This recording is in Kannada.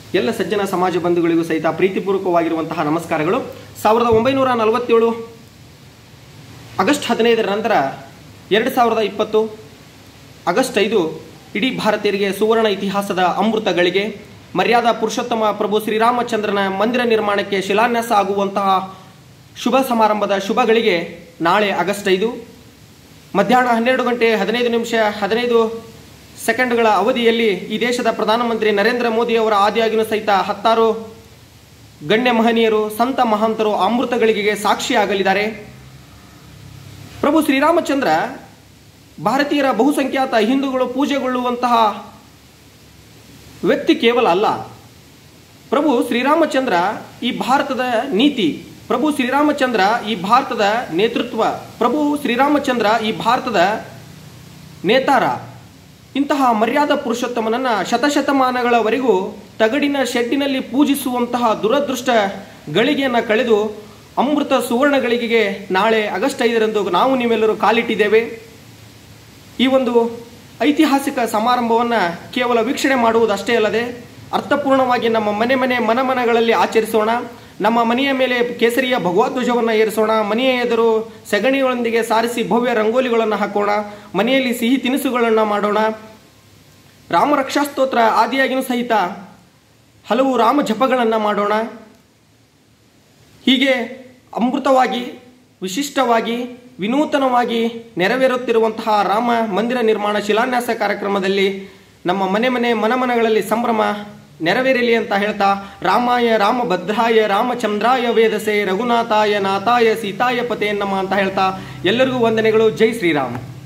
ಎಲ್ಲ ಸಜ್ಜನ ಸಮಾಜ ಬಂಧುಗಳಿಗೂ ಸಹಿತ ಪ್ರೀತಿಪೂರ್ವಕವಾಗಿರುವಂತಹ ನಮಸ್ಕಾರಗಳು ಸಾವಿರದ ಒಂಬೈನೂರ ನಲವತ್ತೇಳು ಆಗಸ್ಟ್ ಹದಿನೈದರ ನಂತರ ಎರಡು ಸಾವಿರದ ಇಪ್ಪತ್ತು ಆಗಸ್ಟ್ ಐದು ಇಡೀ ಭಾರತೀಯರಿಗೆ ಸುವರ್ಣ ಇತಿಹಾಸದ ಅಮೃತಗಳಿಗೆ ಮರ್ಯಾದಾ ಪುರುಷೋತ್ತಮ ಪ್ರಭು ಶ್ರೀರಾಮಚಂದ್ರನ ಮಂದಿರ ನಿರ್ಮಾಣಕ್ಕೆ ಶಿಲಾನ್ಯಾಸ ಆಗುವಂತಹ ಶುಭ ಸಮಾರಂಭದ ಶುಭಗಳಿಗೆ ನಾಳೆ ಆಗಸ್ಟ್ ಐದು ಮಧ್ಯಾಹ್ನ ಹನ್ನೆರಡು ಗಂಟೆ ಹದಿನೈದು ನಿಮಿಷ ಹದಿನೈದು ಸೆಕೆಂಡ್ಗಳ ಅವಧಿಯಲ್ಲಿ ಈ ದೇಶದ ಪ್ರಧಾನಮಂತ್ರಿ ನರೇಂದ್ರ ಮೋದಿಯವರ ಆದಿಯಾಗಿನೂ ಸಹಿತ ಹತ್ತಾರು ಗಣ್ಯ ಮಹನೀಯರು ಸಂತ ಮಹಾಂತರು ಅಮೃತಗಳಿಗೆ ಸಾಕ್ಷಿಯಾಗಲಿದ್ದಾರೆ ಪ್ರಭು ಶ್ರೀರಾಮಚಂದ್ರ ಭಾರತೀಯರ ಬಹುಸಂಖ್ಯಾತ ಹಿಂದೂಗಳು ಪೂಜೆಗೊಳ್ಳುವಂತಹ ವ್ಯಕ್ತಿ ಕೇವಲ ಅಲ್ಲ ಪ್ರಭು ಶ್ರೀರಾಮಚಂದ್ರ ಈ ಭಾರತದ ನೀತಿ ಪ್ರಭು ಶ್ರೀರಾಮಚಂದ್ರ ಈ ಭಾರತದ ನೇತೃತ್ವ ಪ್ರಭು ಶ್ರೀರಾಮಚಂದ್ರ ಈ ಭಾರತದ ನೇತಾರ ಇಂತಹ ಮರ್ಯಾದಾ ಪುರುಷೋತ್ತಮನನ್ನ ಶತಶತಮಾನಗಳವರೆಗೂ ತಗಡಿನ ಶೆಡ್ಡಿನಲ್ಲಿ ಪೂಜಿಸುವಂತಹ ದುರದೃಷ್ಟ ಗಳಿಗೆಯನ್ನು ಕಳೆದು ಅಮೃತ ಸುವರ್ಣ ಗಳಿಗೆಗೆ ನಾಳೆ ಆಗಸ್ಟ್ ಐದರಂದು ನಾವು ನೀವೆಲ್ಲರೂ ಕಾಲಿಟ್ಟಿದ್ದೇವೆ ಈ ಒಂದು ಐತಿಹಾಸಿಕ ಸಮಾರಂಭವನ್ನು ಕೇವಲ ವೀಕ್ಷಣೆ ಮಾಡುವುದಷ್ಟೇ ಅಲ್ಲದೆ ಅರ್ಥಪೂರ್ಣವಾಗಿ ನಮ್ಮ ಮನೆ ಮನೆ ಮನಮನಗಳಲ್ಲಿ ಆಚರಿಸೋಣ ನಮ್ಮ ಮನೆಯ ಮೇಲೆ ಕೇಸರಿಯ ಭಗವಧ್ವಜವನ್ನು ಏರಿಸೋಣ ಮನೆಯ ಎದುರು ಸಗಣಿಗಳೊಂದಿಗೆ ಸಾರಿಸಿ ಭವ್ಯ ರಂಗೋಲಿಗಳನ್ನು ಹಾಕೋಣ ಮನೆಯಲ್ಲಿ ಸಿಹಿ ತಿನಿಸುಗಳನ್ನು ಮಾಡೋಣ ರಾಮ ರಕ್ಷಾಸ್ತೋತ್ರ ಆದಿಯಾಗಿಯೂ ಸಹಿತ ಹಲವು ರಾಮ ಜಪಗಳನ್ನು ಮಾಡೋಣ ಹೀಗೆ ಅಮೃತವಾಗಿ ವಿಶಿಷ್ಟವಾಗಿ ವಿನೂತನವಾಗಿ ನೆರವೇರುತ್ತಿರುವಂತಹ ರಾಮ ಮಂದಿರ ನಿರ್ಮಾಣ ಶಿಲಾನ್ಯಾಸ ಕಾರ್ಯಕ್ರಮದಲ್ಲಿ ನಮ್ಮ ಮನೆ ಮನೆ ಮನಮನಗಳಲ್ಲಿ ಸಂಭ್ರಮ ನೆರವೇರಲಿ ಅಂತ ಹೇಳ್ತಾ ರಾಮಾಯ ರಾಮಭದ್ರಾಯ ರಾಮಚಂದ್ರಾಯ ವೇದಸೆ ರಘುನಾಥಾಯ ನಾಥಾಯ ಸೀತಾಯ ಪತೆ ನಮ ಅಂತ ಹೇಳ್ತಾ ಎಲ್ಲರಿಗೂ ವಂದನೆಗಳು ಜೈ ಶ್ರೀರಾಮ್